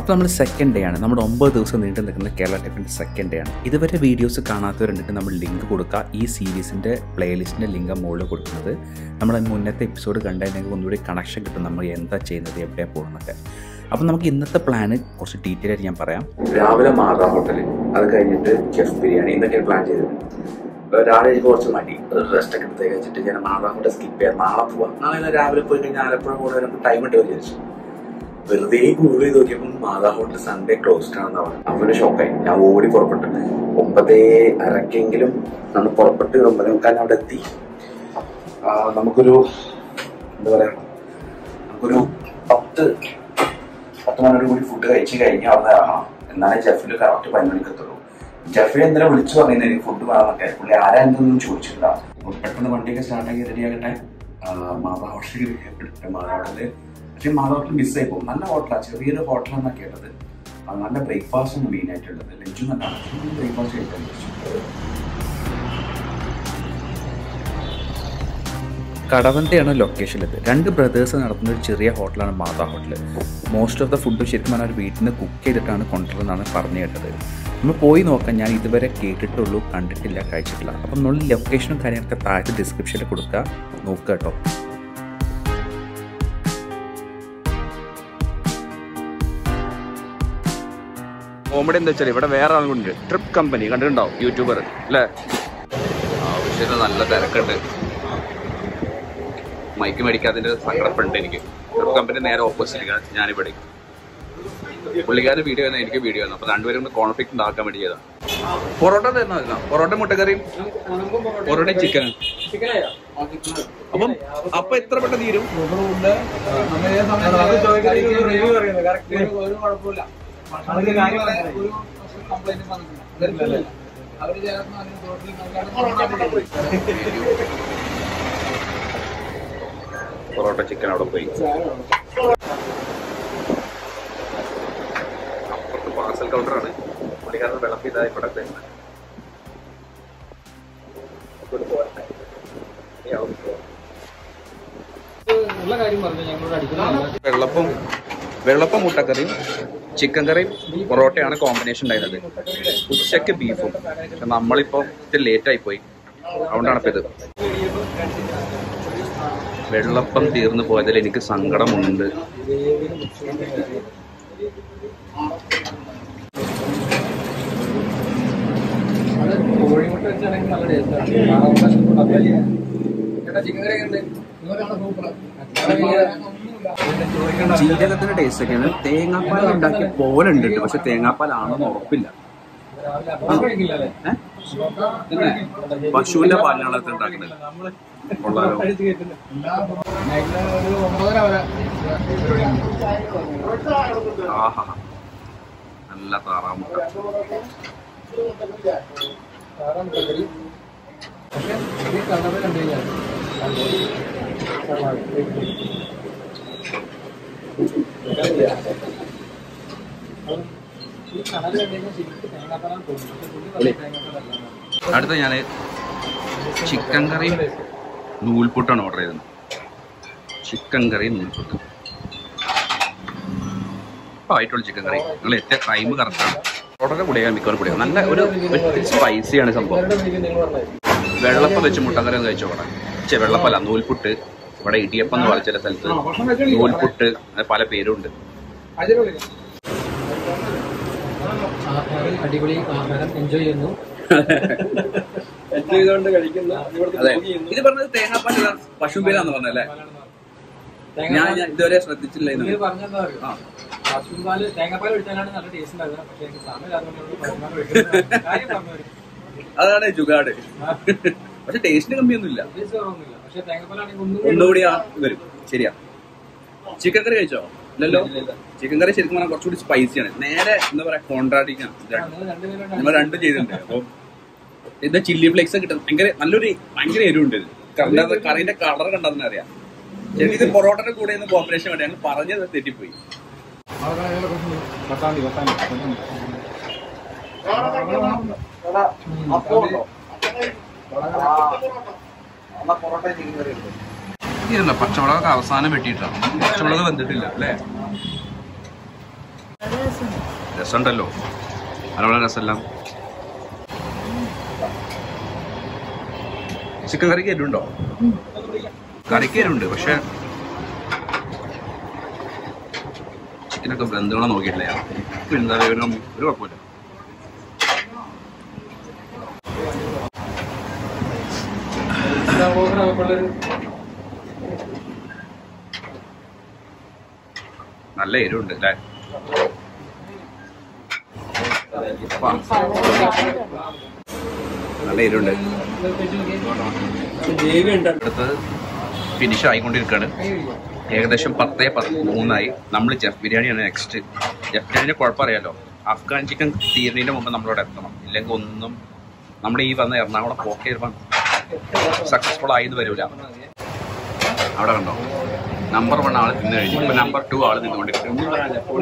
അപ്പോൾ നമ്മൾ second day ആണ് നമ്മുടെ ഒമ്പത് ദിവസം നീണ്ടു നിൽക്കുന്ന കേരള ടെക്കിൻ്റെ സെക്കൻഡ് ഡേ ആണ് ഇതുവരെ വീഡിയോസ് കാണാത്തവരുണ്ടെങ്കിൽ നമ്മൾ ലിങ്ക് കൊടുക്കുക ഈ സീരീസിൻ്റെ പ്ലേലിസ്റ്റിൻ്റെ ലിങ്ക് മുകളിൽ കൊടുക്കുന്നത് നമ്മൾ മുന്നത്തെ എപ്പിസോഡ് കണ്ടതിനെങ്കിൽ ഒന്നുകൂടി കണക്ഷൻ കിട്ടും നമ്മൾ എന്താ ചെയ്യുന്നത് എവിടെയാണ് പോകുന്നതൊക്കെ അപ്പം നമുക്ക് ഇന്നത്തെ പ്ലാന് കുറച്ച് ഡീറ്റെയിൽ ആയിട്ട് ഞാൻ പറയാം രാവിലെ മാതാ ഹോട്ടലിൽ അത് കഴിഞ്ഞിട്ട് ചെഫ് ബിരിയാണി ഇന്നൊക്കെ പ്ലാൻ ചെയ്തത് രാവിലെ എനിക്ക് കുറച്ച് മടി റെസ്റ്റ് ഒക്കെ എടുത്ത് കഴിച്ചിട്ട് ഞാൻ മാതാ ഹോട്ടൽ സ്കിപ്പ് ചെയ്യാം നാളെ പോവാം നാളെ ഇന്ന് രാവിലെ പോയി കഴിഞ്ഞാൽ ആലപ്പുഴ കൂടെ നമുക്ക് ടൈം ഉണ്ട് വിചാരിച്ചു വെറുതെ ഗൂഗിൾ ചെയ്ത് നോക്കിയപ്പോൾ മാതാ ഹോട്ടൽ സൺഡേ ക്ലോസ്ഡ് ആണെന്ന് പറഞ്ഞു അവന് ഷോക്കായി ഞാൻ ഓടി പുറപ്പെട്ടു ഒമ്പതേ അരക്കെങ്കിലും നമ്മൾ പുറപ്പെട്ട് ഒമ്പതേ മുക്കാലിന് അവിടെ എത്തി ആ, നമുക്കൊരു എന്താ പറയാ നമുക്കൊരു പത്ത് പത്ത് മണിയോട് കൂടി ഫുഡ് കഴിച്ച് കഴിഞ്ഞ് അവിടെ ഇറങ്ങണം എന്നാലേ ജെഫിൽ കറക്റ്റ് പതിനൊന്ന് എത്തുള്ളൂ ജെഫിൽ എന്തിനാ വിളിച്ചു പറയുന്നത് എനിക്ക് ഫുഡ് വേണമെന്നൊക്കെ പുള്ളി ആരാ എന്തൊന്നും ചോദിച്ചില്ല അപ്പോൾ പെട്ടെന്ന് വണ്ടിയൊക്കെ സ്റ്റാർട്ടാക്കി റെഡി ആകട്ടെ മാതാ ഹോട്ടലിൽ മാതാ ഹോട്ടലിൽ പക്ഷേ മാതാ ഹോട്ടൽ മിസ്സായി പോകും നല്ല ഹോട്ടലാണ് ചെറിയൊരു ഹോട്ടലെന്നാണ് കേട്ടത് അത് നല്ല ബ്രേക്ക്ഫാസ്റ്റ് ആണ് മെയിൻ ആയിട്ടുള്ളത് ലഞ്ചും നല്ലതാണ് ബ്രേക്ക്ഫാസ്റ്റ് കഴിക്കാൻ പറ്റും കടവന്തയാണ് ലൊക്കേഷനിലത് രണ്ട് ബ്രദേഴ്സ് നടത്തുന്ന ഒരു ചെറിയ ഹോട്ടലാണ് Matha hotel most of the food ശരിക്കും പറഞ്ഞാൽ വീട്ടിൽ നിന്ന് കുക്ക് ചെയ്തിട്ടാണ് കൊണ്ടുവരുന്നതാണ് പറഞ്ഞു കേട്ടത് നമ്മൾ പോയി നോക്കാം ഞാൻ ഇതുവരെ കേട്ടിട്ടുള്ളൂ കണ്ടിട്ടില്ല കഴിച്ചിട്ടില്ല അപ്പം നമ്മൾ ലൊക്കേഷനും കാര്യങ്ങളൊക്കെ താഴത്തെ ഡിസ്ക്രിപ്ഷനിൽ കൊടുക്കുക നോക്കുക കേട്ടോ കോമഡി എന്താ വെച്ചാൽ ഇവിടെ വേറെ ആളുണ്ട് ട്രിപ്പ് കമ്പനി കണ്ടിട്ടുണ്ടാവും യൂട്യൂബർ അല്ലേ ആവശ്യത്തിന് നല്ല തിരക്കുണ്ട് മൈക്ക് മേടിക്കാതിന്റെ സങ്കടപ്പുണ്ട് എനിക്ക് ട്രിപ്പ് കമ്പനി നേരെ ഓപ്പോസിറ്റ് ഞാനിവിടെ പുള്ളിക്കാരൻ വീഡിയോ തന്നെ എനിക്ക് വീഡിയോ തന്നെ അപ്പൊ രണ്ടുപേരും കൂടെ കോൺഫ്ലിക്ട് ഉണ്ടാക്കാൻ വേണ്ടി ചെയ്താ പൊറോട്ട തരുന്ന പൊറോട്ട മുട്ടക്കറിയും പൊറോട്ട ചിക്കൻ അപ്പം അപ്പൊ എത്ര പെട്ടെന്ന് തീരും പൊറോട്ട ചിക്കൻ അവിടെ പോയി അപ്പുറത്ത് പാർസൽ കൗണ്ടറാണ് പുള്ളിക്കാരൻ വെള്ളത്തിൽ ഇതായി ഇവിടെ തരുന്നത് വെള്ളപ്പം വെള്ളപ്പം മുട്ടക്കറിയും ചിക്കൻ കറിയും പൊറോട്ടയാണ് കോമ്പിനേഷൻ ഉണ്ടായിരുന്നത് ഉച്ചക്ക് ബീഫും പക്ഷെ നമ്മളിപ്പോ ഇത്തിരി ലേറ്റ് ആയി പോയി അതുകൊണ്ടാണ് ഇപ്പൊ ഇത് വെള്ളപ്പം തീർന്നു പോയതിൽ എനിക്ക് സങ്കടമുണ്ട് കോഴിമുട്ട വെച്ചാണെങ്കിൽ നല്ല ടേസ്റ്റാണ് ചിക്കൻ കറി ഉണ്ട് ജീരകത്തിന്റെ ടേസ്റ്റ് ഒക്കെയാണ് തേങ്ങാപ്പാൽ ഉണ്ടാക്കിയ പോലെ ഉണ്ട് ട്ടോ. പക്ഷെ തേങ്ങാപ്പാലാണെന്ന് ഉറപ്പില്ല ഏ? പിന്നെ പശുവിന്റെ പാലിനാണ് ഇത് ഉണ്ടാക്കുന്നത് കൊള്ളാലോ ഒരു ഒമ്പതര വരെ ആഹാ നല്ല താറാമുട്ട താറാമുട്ടക്കറി പക്ഷെ ഈ കളറ് കണ്ടു കഴിഞ്ഞാൽ ഈ കളറ് കണ്ടു കഴിഞ്ഞാൽ ശരിക്കും തേങ്ങാപ്പാലാണ് തോന്നുന്നു പക്ഷെ പുള്ളി പറഞ്ഞ തേങ്ങാപ്പാലല്ല അടുത്ത ഞാൻ ചിക്കൻ കറിയും നൂൽപുട്ടാണ് ഓർഡർ ചെയ്തത് ചിക്കൻ കറിയും നൂൽപുട്ട് ഇപ്പൊ ആയിട്ടുള്ള ചിക്കൻ കറി നിങ്ങൾ എത്തിയ ടൈം കറക്റ്റാണ് ഓർഡറിന്റെ കൂടെയാണ് മിക്കവാറും കൂടെ നല്ല ഒരു സ്പൈസിയാണ് സംഭവം ഇവരുടെ വീഡിയോ നിങ്ങൾ പറഞ്ഞത് വെള്ളപ്പം വെച്ച് മുട്ടക്കറി ഒന്ന് കഴിച്ചോ ഇവിടെ ചെ വെള്ളപ്പല്ല നൂൽപുട്ട് ഇവിടെ ഇടിയപ്പം എന്ന് പറഞ്ഞ ചില സ്ഥലത്ത് നൂൽപുട്ട് അങ്ങനെ പല പേരുണ്ട് അടിപൊളി ആഹാരം എൻജോയ് ചെയ്യുന്നു അതെ ഇത് പറഞ്ഞത് തേങ്ങാപ്പാൽ പശുമ്പേലാന്ന് പറഞ്ഞല്ലേ ഞാൻ ഞാൻ ഇതുവരെ ശ്രദ്ധിച്ചില്ല ഇത് ഇത് പറഞ്ഞെന്താ അറിയോ? ആ. പശുമ്പാല് തേങ്ങാപ്പാൽ ഒഴിച്ചാലാണ് നല്ല ടേസ്റ്റ് ഉണ്ടാകുന്നത് പക്ഷെ എനിക്ക് സമയമില്ലാത്തതുകൊണ്ട് പശുമ്പാൽ ഒഴിക്കുന്നത് കാര്യം പറഞ്ഞവര് അതാണ് ജുഗാട് പക്ഷെ ടേസ്റ്റിന് കമ്മിയൊന്നുമില്ല ടേസ്റ്റ് കുറവൊന്നുമില്ല പക്ഷെ തേങ്ങാപ്പാലാണെങ്കിൽ ഒന്നും ഒന്നുകൂടി ആ വരും ശരിയാ ചിക്കൻ കറി കഴിച്ചോ ഇല്ലല്ലോ ചിക്കൻ കറി ശരിക്കും പറഞ്ഞാൽ കുറച്ചുകൂടി സ്പൈസിയാണ് നേരെ എന്താ പറയാ കോൺട്രാഡിക്കാണ് രണ്ടുപേരും നമ്മൾ രണ്ടും ചെയ്തിട്ടുണ്ട് അപ്പൊ ഇത് ചില്ലി ഫ്ലേക്സ് കിട്ടും ഭയങ്കര നല്ലൊരു ഭയങ്കര എരിവുണ്ട് ഇത് കറിന്റെ കറിന്റെ കളർ കണ്ടതെന്ന് അറിയാം ശരിക്കും ഇത് പൊറോട്ടയുടെ കൂടെ ഒന്ന് കോമ്പിനേഷൻ വേണ്ടി ഞങ്ങൾ പറഞ്ഞത് തെറ്റിപ്പോയി ഇതല്ല പച്ചമുളകൊക്കെ അവസാനം വെട്ടിയിട്ടാണ് പച്ചമുളക് വെന്തിട്ടില്ല അല്ലേ രസമുണ്ടല്ലോ അതിനുള്ള രസമെല്ലാം ചിക്കൻ കറിക്ക് എരുണ്ടോ കറിക്ക് എരുണ്ട് പക്ഷെ ചിക്കനൊക്കെ ബന്ധുകളെ നോക്കിയിട്ടില്ല ഞാൻ. ഇപ്പൊ എന്താ പറയുക, ഒരു ഒരു കുഴപ്പമില്ല നല്ല എരിവുണ്ട് അല്ലേ വാ. നല്ല എരിവുണ്ട് അടുത്തത് ഫിനിഷ് ആയിക്കൊണ്ടിരിക്കുകയാണ് ഏകദേശം പത്തേ പത്ത് മൂന്നായി നമ്മൾ ജഫ് ബിരിയാണിയാണ് നെക്സ്റ്റ് ജഫ് ബിരിയാണിന്റെ കുഴപ്പമറിയാലോ അഫ്ഗാൻ ചിക്കൻ തീരുന്നതിന്റെ മുമ്പ് നമ്മളോട് എത്തണം ഇല്ലെങ്കിൽ ഒന്നും നമ്മുടെ ഈ വന്ന എറണാകുളം പോക്ക് ചെയ്യുമ്പം സക്സസ്ഫുൾ ആയിന്ന് വരില്ല അവിടെ കണ്ടോ നമ്പർ വൺ ആള് തിന്നു കഴിഞ്ഞു ഇപ്പൊ നമ്പർ ടു ആള് നിന്നുകൊണ്ടിരിക്കുന്നു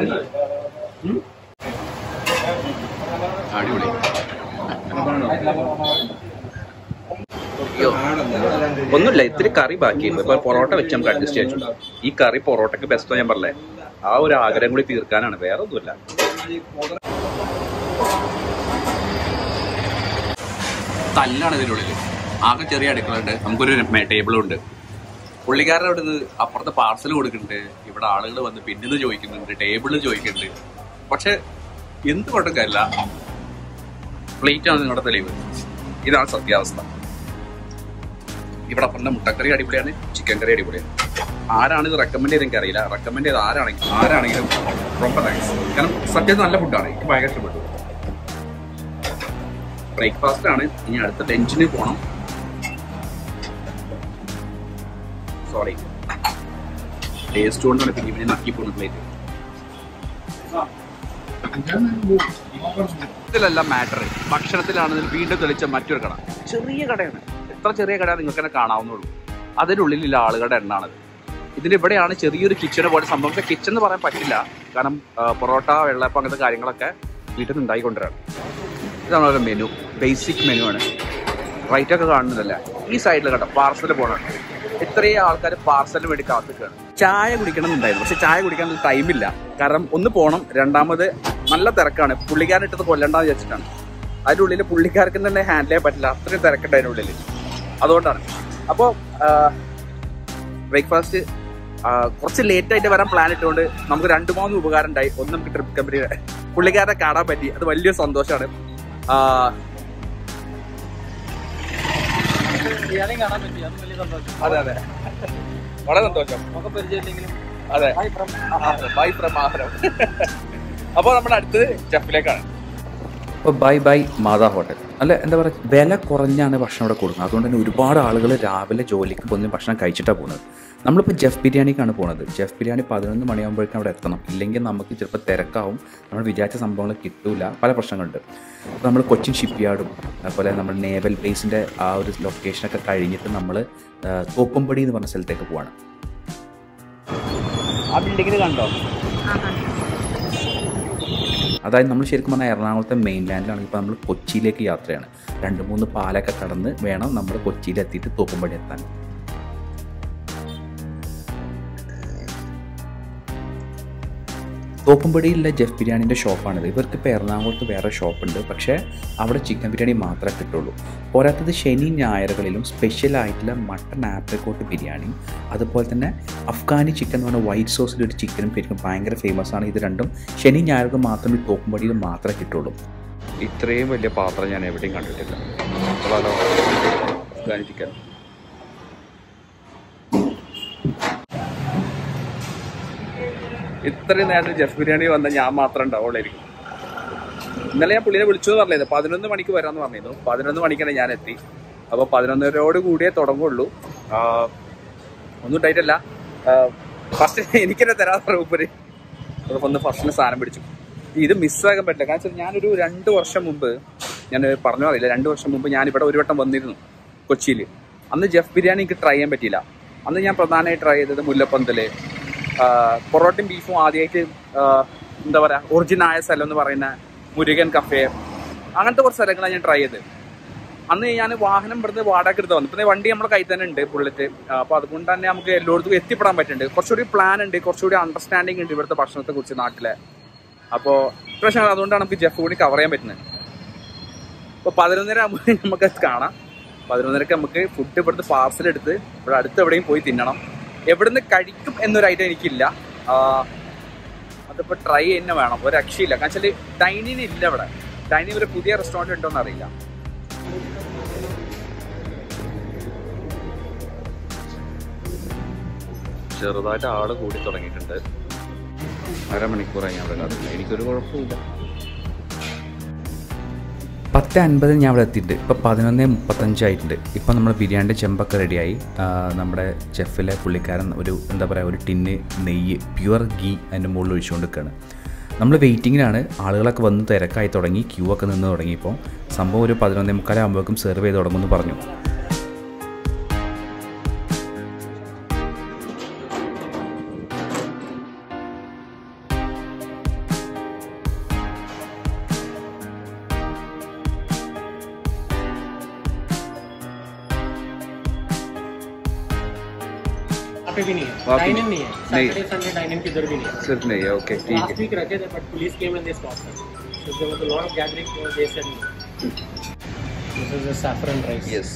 അടിപൊളി അയ്യോ ഒന്നുമില്ല ഇത്തിരി കറി ബാക്കിയുണ്ട് ഇപ്പൊ പൊറോട്ട വെച്ച് നമുക്ക് അഡ്ജസ്റ്റ് ചെയ്യാൻ ഈ കറി പൊറോട്ടക്ക് ബെസ്റ്റ് ഞാൻ പറഞ്ഞേ ആ ഒരു ആഗ്രഹം കൂടി തീർക്കാനാണ് വേറെ ഒന്നുമില്ല തല്ലാണ് ഇതിനുള്ളിൽ ആകെ ചെറിയ അടുക്കളുണ്ട് നമുക്കൊരു ടേബിളും ഉണ്ട് പുള്ളിക്കാരൻ അവിടെ നിന്ന് അപ്പുറത്തെ പാർസൽ കൊടുക്കുന്നുണ്ട് ഇവിടെ ആളുകൾ വന്ന് പിന്നിന്ന് ചോദിക്കുന്നുണ്ട് ടേബിളിൽ ചോദിക്കുന്നുണ്ട് പക്ഷെ എന്ത് കൊണ്ടും കാര്യമില്ല പ്ലേറ്റ് ആണ് നിങ്ങളുടെ തെളിവ് ഇതാണ് സത്യാവസ്ഥ ഇവിടെ പറഞ്ഞ മുട്ടക്കറി അടിപൊളിയാണ് ചിക്കൻ കറി അടിപൊളിയാണ് ആരാണ് ഇത് റെക്കമെൻഡ് ചെയ്ത് എനിക്കറിയില്ല റെക്കമെൻഡ് ചെയ്ത് ആരാണെങ്കിലും ആരാണെങ്കിലും ரொம்ப താങ്ക്സ് കാരണം സത്യം നല്ല ഫുഡാണ് എനിക്ക് ഭയങ്കര ഇഷ്ടപ്പെട്ടു ബ്രേക്ക്ഫാസ്റ്റ് ആണ് ഇനി അടുത്ത ലഞ്ചിന് പോകണം സോറി ടേസ്റ്റ് കൊണ്ടാണ് പിന്നെ പിന്നെ നക്കി പോകുന്ന പ്ലേറ്റ് ഇതിലല്ല മാറ്റർ ഭക്ഷണത്തിലാണ് വീണ്ടും തെളിച്ച മറ്റൊരു കട ചെറിയ കടയാണ് എത്ര ചെറിയ കട നിങ്ങൾക്ക് തന്നെ കാണാവുന്നുള്ളൂ അതിനുള്ളിലുള്ള ആളുകളുടെ എണ്ണാണത് ഇതിന്റെ ഇവിടെയാണ് ചെറിയൊരു കിച്ചണ് പോലെ സംഭവം കിച്ചൺ എന്ന് പറയാൻ പറ്റില്ല കാരണം ആ, പൊറോട്ട വെള്ളപ്പം അങ്ങനത്തെ കാര്യങ്ങളൊക്കെ വീട്ടിൽ നിന്ന് ഉണ്ടായിക്കൊണ്ടിരാണ് ഇതാണ് ഒരു മെനു ബേസിക് മെനു ആണ് റൈറ്റ് ഒക്കെ കാണുന്നതല്ല ഈ സൈഡിൽ കേട്ടോ പാർസൽ പോകണം ഇത്രയും ആൾക്കാർ പാർസലിന് വേണ്ടി കാത്തിക്കാണ് ചായ കുടിക്കണം എന്നുണ്ടായിരുന്നു പക്ഷെ ചായ കുടിക്കാൻ ടൈമില്ല കാരണം ഒന്ന് പോകണം രണ്ടാമത് നല്ല തിരക്കാണ് പുള്ളിക്കാരൻ ഇട്ടത് കൊല്ലണ്ടെന്ന് വിചാരിച്ചിട്ടാണ് അതിൻ്റെ ഉള്ളിൽ പുള്ളിക്കാർക്ക് തന്നെ ഹാൻഡിൽ ചെയ്യാൻ പറ്റില്ല അത്രയും തിരക്കുണ്ട് അതിൻ്റെ ഉള്ളിൽ അതുകൊണ്ടാണ് അപ്പോൾ ബ്രേക്ക്ഫാസ്റ്റ് കുറച്ച് ലേറ്റ് ആയിട്ട് വരാൻ പ്ലാൻ ഇട്ടുകൊണ്ട് നമുക്ക് രണ്ട് മൂന്ന് ഉപകാരം ഉണ്ടായി ഒന്ന് നമുക്ക് ട്രിപ്പ് കമ്പനിയുടെ പുള്ളിക്കാരനെ കാണാൻ പറ്റി അത് വലിയ സന്തോഷമാണ് ബിരിയാണി കാണാൻ പറ്റി അത് വലിയ സന്തോഷം അതെ അതെ വളരെ സന്തോഷം നമുക്ക് പരിചയമില്ലെങ്കിലും അതെ Hi from ബൈ ഫ്രം ആഹ്റം അപ്പോൾ നമ്മുടെ അടുത്തത് ചെഫിലേക്കാണ് അപ്പോൾ ബൈ ബൈ മാതാ ഹോട്ടൽ അല്ല എന്താ പറയുക വില കുറഞ്ഞാണ് ഭക്ഷണം ഇവിടെ കൊടുക്കുന്നത് അതുകൊണ്ട് തന്നെ ഒരുപാട് ആളുകൾ രാവിലെ ജോലിക്ക് പോകുന്ന ഭക്ഷണം കഴിച്ചിട്ടാണ് പോകുന്നത് നമ്മളിപ്പോൾ ജെഫ് ബിരിയാണിക്കാണ് പോകുന്നത് ജെഫ് ബിരിയാണി പതിനൊന്ന് മണിയാകുമ്പോഴേക്കും അവിടെ എത്തണം ഇല്ലെങ്കിൽ നമുക്ക് ചിലപ്പോൾ തിരക്കാവും നമ്മൾ വിചാരിച്ച സംഭവങ്ങൾ കിട്ടൂല പല പ്രശ്നങ്ങളുണ്ട് അപ്പോൾ നമ്മൾ കൊച്ചിൻ ഷിപ്പ്യാർഡും അതുപോലെ നമ്മൾ നേവൽ ബേസിൻ്റെ ആ ഒരു ലൊക്കേഷനൊക്കെ കഴിഞ്ഞിട്ട് നമ്മൾ തോപ്പുംപടി എന്ന് പറഞ്ഞ സ്ഥലത്തേക്ക് പോവാണ് ആ ബിൽഡിങ്ങിൽ കണ്ടോ അതായത് നമ്മൾ ശരിക്കും പറഞ്ഞാൽ എറണാകുളത്തെ മെയിൻ ലാൻഡിലാണെങ്കിൽ ഇപ്പോൾ നമ്മൾ കൊച്ചിയിലേക്ക് യാത്രയാണ് രണ്ട് മൂന്ന് പാലൊക്കെ കടന്ന് വേണം നമ്മൾ കൊച്ചിയിൽ എത്തിയിട്ട് തോപ്പുംപടി എത്താൻ തോപ്പുംപടിയിലുള്ള ജെഫ് ബിരിയാണിൻ്റെ ഷോപ്പാണിത് ഇവർക്ക് ഇപ്പോൾ എറണാകുളത്ത് വേറെ ഷോപ്പുണ്ട് പക്ഷേ അവിടെ ചിക്കൻ ബിരിയാണി മാത്രമേ കിട്ടുള്ളൂ പോരാത്തത് ശനി ഞായറുകളിലും സ്പെഷ്യൽ ആയിട്ടുള്ള മട്ടൺ ആപ്രിക്കോട്ട് ബിരിയാണി അതുപോലെ തന്നെ അഫ്ഗാനി ചിക്കൻ എന്ന് പറഞ്ഞ വൈറ്റ് സോസിൽ ഒരു ചിക്കനും ശരിക്കും ഭയങ്കര ഫേമസ് ആണ് ഇത് രണ്ടും ശനി ഞായർക്ക് മാത്രമേ ഈ തോപ്പുംപടിയിൽ മാത്രമേ കിട്ടുള്ളൂ ഇത്രയും വലിയ പാത്രം ഞാൻ എവിടെയും കണ്ടിട്ടില്ല കൊള്ളാലോ. അഫ്ഗാനി ചിക്കൻ ഇത്രയും നേരം ജഫ് ബിരിയാണി വന്ന ഞാൻ മാത്രം ഉണ്ടാവുള്ളായിരിക്കും ഇന്നലെ ഞാൻ പുള്ളിനെ വിളിച്ചു എന്ന് പറഞ്ഞത് പതിനൊന്ന് മണിക്ക് വരാമെന്ന് പറഞ്ഞിരുന്നു പതിനൊന്ന് മണിക്കാണ് ഞാൻ എത്തി അപ്പോൾ പതിനൊന്നരയോട് കൂടിയേ തുടങ്ങുള്ളൂ ആ, ഒന്നും ഉണ്ടായിട്ടല്ല ഫസ്റ്റ് എനിക്കെന്നെ തരാതെ ഉപരി ഒന്ന് ഫസ്റ്റിന് സാധനം പിടിച്ചു ഇത് മിസ്സാകാൻ പറ്റില്ല കാരണം വെച്ചാൽ ഞാനൊരു രണ്ട് വർഷം മുമ്പ് ഞാൻ പറഞ്ഞു അറിയില്ല രണ്ട് വർഷം മുമ്പ് ഞാൻ ഇവിടെ ഒരു വട്ടം വന്നിരുന്നു കൊച്ചിയിൽ അന്ന് ജഫ് ബിരിയാണി എനിക്ക് ട്രൈ ചെയ്യാൻ പറ്റിയില്ല അന്ന് ഞാൻ പ്രധാനമായി ട്രൈ ചെയ്തത് മുല്ലപ്പന്തല് ആ, പൊറോട്ടയും ബീഫും ആദ്യമായിട്ട് ആ, എന്താ പറയുക ഒറിജിനായ സ്ഥലം എന്ന് പറയുന്ന മുരുകൻ കഫേ അങ്ങനത്തെ കുറച്ച് സ്ഥലങ്ങളാണ് ഞാൻ ട്രൈ ചെയ്തത് അന്ന് ഞാൻ വാഹനം ഇവിടുന്ന് വാടക എടുത്ത് വന്നു ഇപ്പം വണ്ടി നമ്മുടെ കയ്യിൽ തന്നെ ഉണ്ട് ബുള്ളറ്റ് അപ്പോൾ അതുകൊണ്ട് തന്നെ നമുക്ക് എല്ലായിടത്തും എത്തിപ്പെടാൻ പറ്റുന്നുണ്ട് കുറച്ചുകൂടി പ്ലാൻ ഉണ്ട് കുറച്ചുകൂടി അണ്ടർസ്റ്റാൻഡിങ് ഉണ്ട് ഇവിടുത്തെ ഭക്ഷണത്തെ കുറിച്ച് നാട്ടിലെ അപ്പോൾ ഇപ്രാവശ്യം അതുകൊണ്ടാണ് നമുക്ക് ജെഫ് കൂടി കവർ ചെയ്യാൻ പറ്റുന്നത് അപ്പോൾ പതിനൊന്നര ആകുമ്പോൾ നമുക്ക് അത് കാണാം പതിനൊന്നരക്ക് നമുക്ക് ഫുഡ് ഇവിടുന്ന് പാർസൽ എടുത്ത് ഇവിടെ അടുത്ത് എവിടെയും പോയി തിന്നണം എവിടുന്ന് കഴിക്കും എന്നൊരു ഐഡിയ എനിക്കില്ല ആ, അതിപ്പോൾ ട്രൈ തന്നെ വേണം ഒരു രക്ഷയില്ല കാരണം വെച്ചാൽ ഡൈനിങ് ഇല്ല ഇവിടെ ഡൈനിങ് ഒരു പുതിയ റെസ്റ്റോറൻറ്റ് ഉണ്ടോ എന്ന് അറിയില്ല ചെറുതായിട്ട് ആള് കൂടി തുടങ്ങിയിട്ടുണ്ട് അരമണിക്കൂറായി ഞാൻ അവിടെ കാത്തില്ല എനിക്കൊരു കുഴപ്പമില്ല പത്ത് അൻപതിന് ഞാൻ അവിടെ എത്തിയിട്ടുണ്ട് ഇപ്പോൾ പതിനൊന്ന് മുപ്പത്തഞ്ചായിട്ടുണ്ട് ഇപ്പോൾ നമ്മൾ ബിരിയാണിൻ്റെ ചെമ്പൊക്കെ റെഡിയായി ആ, നമ്മുടെ ചെഫിലെ പുള്ളിക്കാരൻ ഒരു എന്താ പറയുക ഒരു ടിന്ന് നെയ്യ് പ്യുവർ ഗീ അതിൻ്റെ മുകളിൽ ഒഴിച്ചുകൊണ്ട് നിൽക്കുകയാണ് നമ്മൾ വെയിറ്റിങ്ങിലാണ് ആളുകളൊക്കെ വന്ന് തിരക്കായി തുടങ്ങി ക്യൂ ഒക്കെ നിന്ന് തുടങ്ങിയപ്പോൾ സംഭവം ഒരു പതിനൊന്നേ മുക്കാലാകുമ്പോഴേക്കും സെർവ് ചെയ്ത് തുടങ്ങുമെന്ന് പറഞ്ഞു वहाँ पे भी नहीं है वहाँ पे- डाइन इन नहीं है नहीं। सैटरडे संडे डाइन इन किधर भी नहीं है सिर्फ नहीं है ओके ठीक लास्ट है वीक रखे थे but police came and they stop so there was a lot of gathering so they said no this is a saffron rice yes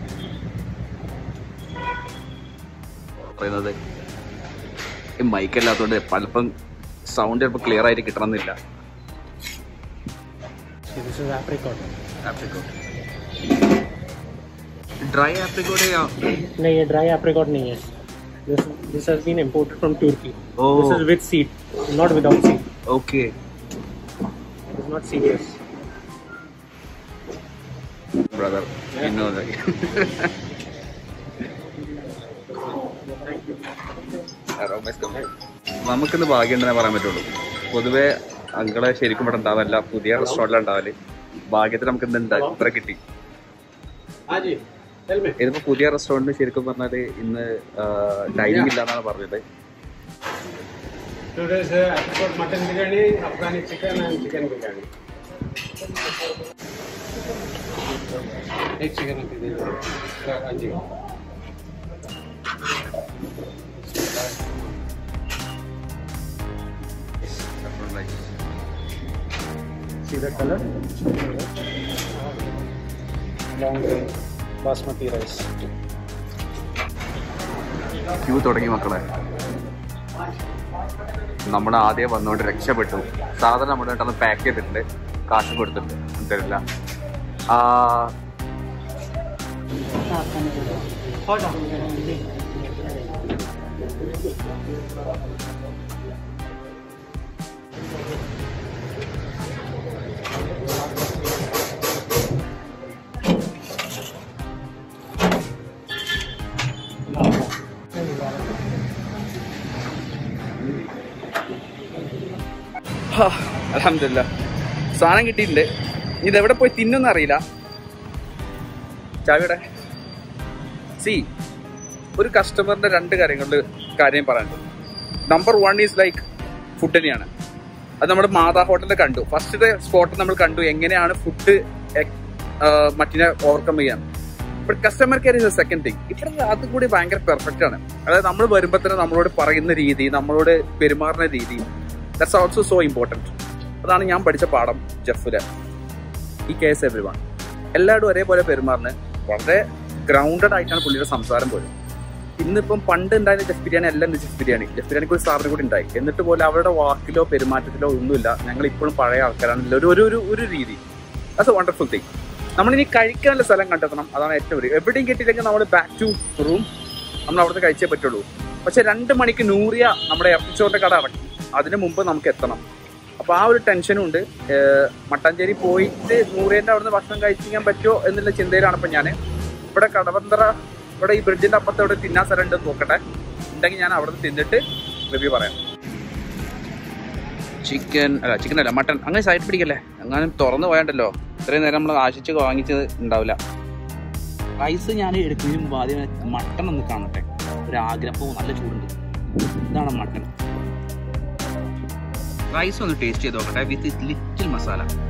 പറയുന്നത് ഈ മൈക്ക് അല്ലാത്തതുകൊണ്ട് പലപ്പം സൗണ്ട് ചിലപ്പോൾ ക്ലിയർ ആയിട്ട് കിട്ടണമെന്നില്ല so this is apricot apricot dry apricot नहीं ये dry apricot नहीं है this this has been imported from turkey Oh. this is with seed not without seed okay it is not seedless brother ഇന്നോദ നമുക്കിന്ന് ഭാഗ്യമുണ്ടെന്നേ പറയാൻ പറ്റുള്ളൂ പൊതുവെ അങ്കളെ ശരിക്കും ഇവിടെ ഉണ്ടാവില്ല പുതിയ റെസ്റ്റോറൻറ്റിലാണ് ഉണ്ടാവല് ഭാഗ്യത്തിൽ നമുക്ക് ഇന്ന് ഉണ്ടാ ഇത്ര കിട്ടി हाँ जी tell me ഇതിപ്പോ പുതിയ റെസ്റ്റോറൻറ്റ് ശരിക്കും പറഞ്ഞാല് ഇന്ന് ഡൈനിങ് ഇല്ല എന്നാണ് പറഞ്ഞത് today's uh, apricot mutton biryani afghani chicken and chicken biryani एक चिकन दे दीजिए हाँ जी See the color? Long grain basmati rice. Queue തുടങ്ങി മക്കളെ നമ്മൾ ആദ്യം വന്നുകൊണ്ട് രക്ഷപ്പെട്ടു സാധനം നമ്മുടെ അടുത്ത് പാക്ക് ചെയ്തിട്ടുണ്ട് കാശ് കൊടുത്തിട്ടുണ്ട് തരില്ല ആ, ഹാ, അൽഹംദുലില്ലാ സാധനം കിട്ടിയിട്ടുണ്ട് ഇത് എവിടെ പോയി തിന്നൊന്നും അറിയില്ല ചാവിയുടെ സി ഒരു കസ്റ്റമറിന്റെ രണ്ട് കാര്യങ്ങളിൽ കാര്യം പറയാനുണ്ട് number one is like food തന്നെയാണ് അത് നമ്മുടെ മാതാ ഹോട്ടലിൽ കണ്ടു ഫസ്റ്റത്തെ സ്പോട്ട് നമ്മൾ കണ്ടു എങ്ങനെയാണ് ഫുഡ് മറ്റിനെ ഓവർകം ചെയ്യാൻ but customer care is a second thing ഇവിടെ അത് കൂടി ഭയങ്കര പെർഫെക്റ്റ് ആണ് അതായത് നമ്മൾ വരുമ്പോൾ തന്നെ നമ്മളോട് പറയുന്ന രീതി നമ്മളോട് പെരുമാറുന്ന രീതി ദാറ്റ്സ് ഓൾസോ സോ ഇമ്പോർട്ടൻറ്റ് അതാണ് ഞാൻ പഠിച്ച പാഠം ജഫില് ഈ കേസ് എവറി വൺ എല്ലാവരും ഒരേപോലെ പെരുമാറുന്നത് വളരെ ഗ്രൗണ്ടഡ് ആയിട്ടാണ് പുള്ളിയുടെ സംസാരം പോലും ഇന്നിപ്പം പണ്ട് ഉണ്ടായിരുന്ന ജഫ് ബിരിയാണി അല്ല ഇന്ന് ജഫ് ബിരിയാണി ജഫ് ബിരിയാണിക്ക് ഒരു സാറിന് കൂടി ഉണ്ടായി എന്നിട്ട് പോലും അവരുടെ വാക്കിലോ പെരുമാറ്റത്തിലോ ഒന്നുമില്ല ഞങ്ങൾ ഇപ്പോഴും പഴയ ആൾക്കാരാണ് ഒരു ഒരു ഒരു ഒരു രീതി ദാറ്റ്സ് എ വണ്ടർഫുൾ തിങ് നമ്മളിനി കഴിക്കാനുള്ള സ്ഥലം കണ്ടെത്തണം അതാണ് ഏറ്റവും വലിയ എവിടെയും കിട്ടിയില്ലെങ്കിൽ നമ്മൾ ബാക്ക് ടു റൂം നമ്മൾ അവിടുത്തെ കഴിച്ചേ പറ്റുള്ളൂ പക്ഷെ രണ്ട് മണിക്ക് നൂറിയ നമ്മുടെ ഇറച്ചിച്ചോറിന്റെ കട അടക്കും അതിന് മുമ്പ് നമുക്ക് എത്തണം അപ്പൊ ആ ഒരു ടെൻഷനും ഉണ്ട് ഏഹ് മട്ടാഞ്ചേരി പോയിട്ട് നൂറിയന്റെ അവിടുന്ന് ഭക്ഷണം കഴിക്കാൻ പറ്റുമോ എന്നുള്ള ചിന്തയിലാണ് ഇപ്പൊ ഞാൻ ഇവിടെ കടവന്തറ ഇവിടെ ഈ ബ്രിഡ്ജിന്റെ അപ്പുറത്ത് ഇവിടെ തിന്നാൻ സ്ഥലം ഉണ്ടെന്ന് നോക്കട്ടെ ഉണ്ടെങ്കിൽ ഞാൻ അവിടെ നിന്ന് തിന്നിട്ട് റിവ്യൂ പറയാം ചിക്കൻ അല്ല ചിക്കൻ അല്ല മട്ടൺ അങ്ങനെ സൈഡ് പിടിക്കല്ലേ അങ്ങനെ തുറന്നു പോയണ്ടല്ലോ ഇത്രയും നേരം നമ്മൾ ആശിച്ച് വാങ്ങിച്ചത് ഉണ്ടാവില്ല റൈസ് ഞാൻ എടുക്കുന്നതിന് മുമ്പ് ആദ്യം മട്ടൺ ഒന്ന് കാണട്ടെ ഒരു ആഗ്രഹവും നല്ല ചൂടുണ്ട് ഇതാണ് മട്ടൺ റൈസ് ഒന്ന് ടേസ്റ്റ് ചെയ്ത് നോക്കട്ടെ വിത്ത് ലിറ്റിൽ മസാല